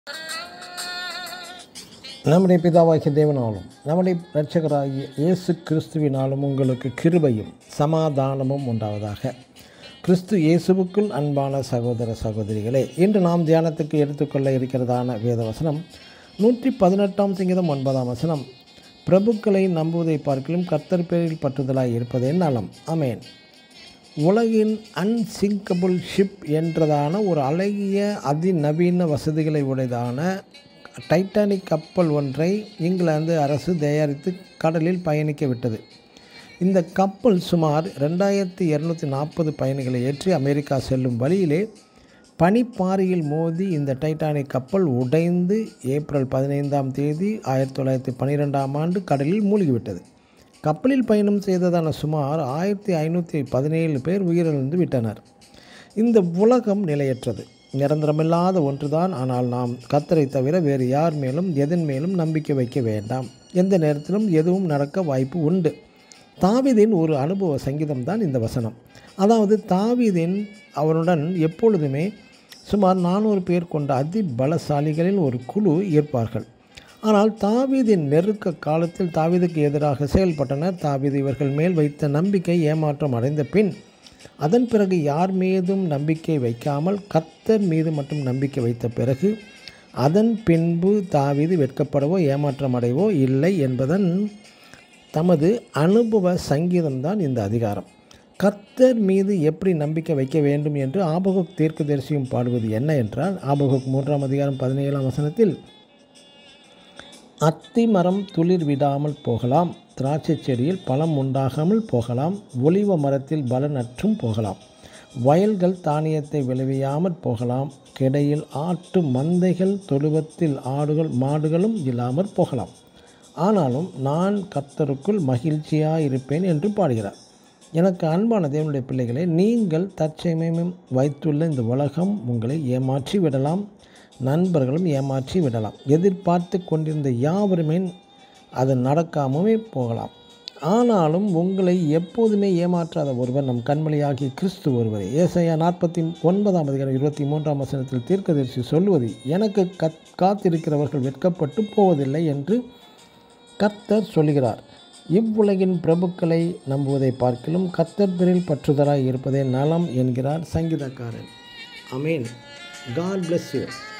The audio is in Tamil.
நம்முடைய பிதாவாகிய தேவனாலும் நம்முடைய இரட்சகராகிய இயேசு கிறிஸ்துவினாலும் உங்களுக்கு கிருபையும் சமாதானமும் உண்டாவதாக கிறிஸ்து இயேசுவுக்குள் அன்பான சகோதர சகோதரிகளே இன்று நாம் தியானத்துக்கு எடுத்துக்கொள்ள இருக்கிறதான வேதவசனம் நூற்றி பதினெட்டாம் சங்கீதம் ஒன்பதாம் வசனம் பிரபுக்களை நம்புவதை பார்க்கலும் கர்த்தர் பேரில் பற்றுதலாய் இருப்பதே நலம் அமேன் உலகின் அன்சிங்கபிள் ஷிப் என்றதான ஒரு அழகிய அதிநவீன வசதிகளை உடையதான டைட்டானிக் கப்பல் ஒன்றை இங்கிலாந்து அரசு தயாரித்து கடலில் பயணிக்க விட்டது இந்த கப்பல் சுமார் ரெண்டாயிரத்தி இரநூத்தி நாற்பது பயணிகளை ஏற்றி அமெரிக்கா செல்லும் வழியிலே பனிப்பாறையில் மோதி இந்த டைட்டானிக் கப்பல் உடைந்து ஏப்ரல் பதினைந்தாம் தேதி ஆயிரத்தி தொள்ளாயிரத்தி பன்னிரெண்டாம் ஆண்டு கடலில் மூழ்கிவிட்டது கப்பலில் பயணம் செய்ததான சுமார் ஆயிரத்தி ஐநூற்றி பதினேழு பேர் உயிரிழந்து விட்டனர் இந்த உலகம் நிலையற்றது நிரந்தரமில்லாத ஒன்றுதான் ஆனால் நாம் கத்தரை தவிர வேறு யார் மேலும் எதன் மேலும் நம்பிக்கை வைக்க வேண்டாம் எந்த நேரத்திலும் எதுவும் நடக்க வாய்ப்பு உண்டு தாவீதின் ஒரு அனுபவ சங்கீதம் தான் இந்த வசனம் அதாவது தாவீதின் அவனுடன் எப்பொழுதுமே சுமார் நானூறு பேர் கொண்ட அதி பலசாலிகளில் ஒரு குழு இருப்பார்கள் ஆனால் தாவீதின் நெருக்க காலத்தில் தாவீதுக்கு எதிராக செயல்பட்டனர் தாவீது இவர்கள் மேல் வைத்த நம்பிக்கை ஏமாற்றம் அடைந்த பின் அதன் பிறகு யார் மீதும் நம்பிக்கை வைக்காமல் கர்த்தர் மீது மட்டும் நம்பிக்கை வைத்த பிறகு அதன் பின்பு தாவீது வெட்கப்படவோ ஏமாற்றம் அடைவோ இல்லை என்பதன் தமது அனுபவ சங்கீதம்தான் இந்த அதிகாரம் கர்த்தர் மீது எப்படி நம்பிக்கை வைக்க வேண்டும் என்று ஆபகுக் தீர்க்கதரிசியும் பாடுவது என்ன என்றால் ஆபகுக் மூன்றாம் அதிகாரம் பதினேழாம் வசனத்தில் அத்தி மரம் துளிர் விடாமல் போகலாம் திராட்சை செடியில் பழம் உண்டாகாமல் போகலாம் ஒலிவ மரத்தில் பலனற்றும் போகலாம் வயல்கள் தானியத்தை விளைவியாமற் போகலாம் கிடையில் ஆட்டு மந்தைகள் தொழுவத்தில் ஆடுகள் மாடுகளும் இல்லாமற் போகலாம் ஆனாலும் நான் கர்த்தருக்குள் மகிழ்ச்சியாக இருப்பேன் என்று பாடுகிறார் எனக்கு அன்பான தேவனுடைய பிள்ளைகளே நீங்கள் தற்சமயம் வைத்துள்ள இந்த உலகம் உங்களை ஏமாற்றி விடலாம் நண்பர்களும் ஏமாற்றி விடலாம் எதிர்பார்த்து கொண்டிருந்த யாவருமே அது நடக்காமவே போகலாம் ஆனாலும் உங்களை எப்போதுமே ஏமாற்றாத ஒருவர் நம் கண்மொழியாகிய கிறிஸ்து ஒருவர் ஏசையா நாற்பத்தி ஒன்பதாம் அதிகாரம் இருபத்தி மூன்றாம் வசனத்தில் தீர்க்கதரிசி சொல்லுவது எனக்கு கத் காத்திருக்கிறவர்கள் வெட்கப்பட்டு போவதில்லை என்று கர்த்தர் சொல்கிறார் இவ்வுலகின் பிரபுக்களை நம்புவதை பார்க்கிலும் கர்த்தர் பிரில் பற்றுதலாய் இருப்பதே நலம் என்கிறார் சங்கீதக்காரன் அமீன் காட் பிளஸ் யூ